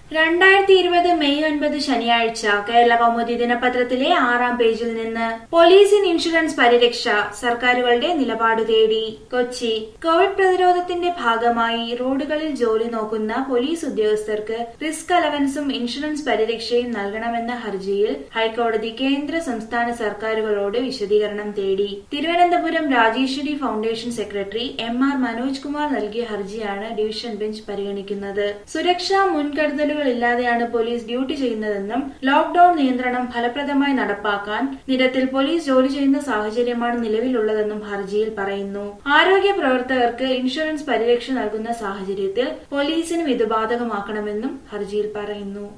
രണ്ടായിരത്തി ഇരുപത് മെയ് ഒൻപത് ശനിയാഴ്ച കേരള കൗമുദി ദിനപത്രത്തിലെ ആറാം പേജിൽ നിന്ന് പോലീസിന് ഇൻഷുറൻസ് പരിരക്ഷ സർക്കാരുകളുടെ നിലപാട് തേടി കൊച്ചി കോവിഡ് പ്രതിരോധത്തിന്റെ ഭാഗമായി റോഡുകളിൽ ജോലി നോക്കുന്ന പോലീസ് ഉദ്യോഗസ്ഥർക്ക് റിസ്ക് അലവൻസും ഇൻഷുറൻസ് പരിരക്ഷയും നൽകണമെന്ന ഹർജിയിൽ ഹൈക്കോടതി കേന്ദ്ര സംസ്ഥാന സർക്കാരുകളോട് വിശദീകരണം തേടി Thiruvananthapuram Rajeshwari foundation secretary M R Manoj Kumar നൽകിയ ഹർജിയാണ് ഡിവിഷൻ ബെഞ്ച് പരിഗണിക്കുന്നത് സുരക്ഷാ മുൻകരുതലുകളില്ലാതെയാണ് പോലീസ് ഡ്യൂട്ടി ചെയ്യുന്നതെന്നും ലോക്ഡൌൺ നിയന്ത്രണം ഫലപ്രദമായി നടപ്പാക്കാൻ നിരത്തിൽ പോലീസ് ജോലി ചെയ്യുന്ന സാഹചര്യമാണ് നിലവിലുള്ളതെന്നും ഹർജിയിൽ പറയുന്നു ആരോഗ്യ പ്രവർത്തകർക്ക് ഇൻഷുറൻസ് പരിരക്ഷ നൽകുന്ന സാഹചര്യത്തിൽ പോലീസിനും ഇത് ബാധകമാക്കണമെന്നും ഹർജിയിൽ പറയുന്നു